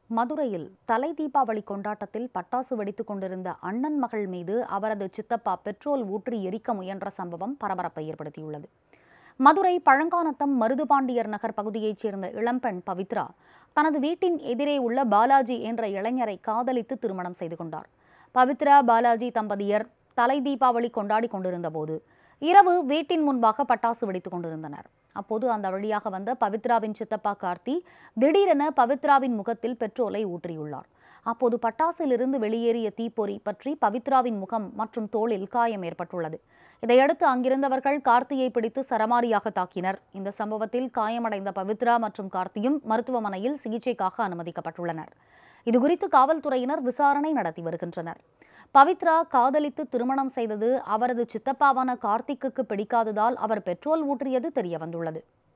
மதுரையில் தலை தீபாவளி கொண்டாட்டத்தில் பட்டாசு வெடித்துக் கொண்டிருந்த அண்ணன் மகள் மீது அவரது சித்தப்பா பெட்ரோல் ஊற்றி எரிக்க முயன்ற சம்பவம் பரபரப்பை ஏற்படுத்தியுள்ளது மதுரை பழங்கானத்தம் மருதுபாண்டியர் நகர் பகுதியைச் சேர்ந்த இளம்பெண் பவித்ரா தனது வீட்டின் எதிரே உள்ள பாலாஜி என்ற இளைஞரை காதலித்து திருமணம் செய்து கொண்டார் பவித்ரா பாலாஜி தம்பதியர் தலை தீபாவளி கொண்டாடி கொண்டிருந்தபோது இரவு வீட்டின் முன்பாக பட்டாசு வெடித்துக் கொண்டிருந்தனர் அப்போது அந்த வழியாக வந்த பவித்ராவின் சித்தப்பா கார்த்தி திடீரென பவித்ராவின் முகத்தில் பெட்ரோலை ஊற்றியுள்ளார் அப்போது பட்டாசிலிருந்து வெளியேறிய தீப்பொறி பற்றி பவித்ராவின் முகம் மற்றும் தோளில் காயம் ஏற்பட்டுள்ளது இதையடுத்து அங்கிருந்தவர்கள் கார்த்தியை பிடித்து சரமாரியாக தாக்கினர் இந்த சம்பவத்தில் காயமடைந்த பவித்ரா மற்றும் கார்த்தியும் மருத்துவமனையில் சிகிச்சைக்காக அனுமதிக்கப்பட்டுள்ளனர் இதுகுறித்து காவல்துறையினர் விசாரணை நடத்தி வருகின்றனர் பவித்ரா காதலித்து திருமணம் செய்தது அவரது சித்தப்பாவான கார்த்திக்குக்கு பிடிக்காததால் அவர் பெட்ரோல் ஊற்றியது தெரியவந்துள்ளது